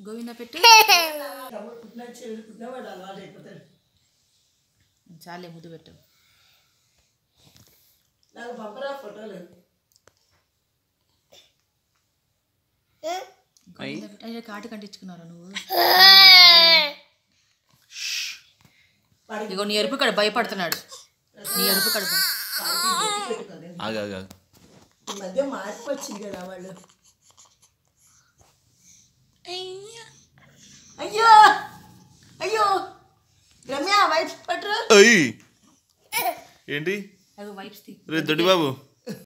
గోవింద పెట్టు తమ్ముడు పుట్టిన చెల్లి పుట్టిన వాడు అలవాటు అయిపోతాడు చాలే ముద్దు పెట్టు నాకు పంపరా ఫోటోలు గోవింద పెట్టు అయ్యో కాటి కంటించుకున్నారా నువ్వు వాడికి ఇగో నీ ఎరుపు కడ భయపడుతున్నాడు నీ ఎరుపు కడ భయ- వాడికి బొట్టు పెట్టుకోలేదు ఆగా ఆగా ఈ మధ్య మార్పు వచ్చింది కదా వాళ్ళు అయ్యో అయ్యో రమ్య వైఫ్ పట్టు అయ్యి ఏంటి అగో వైప్స్ తీ రే దొడ్డి బాబు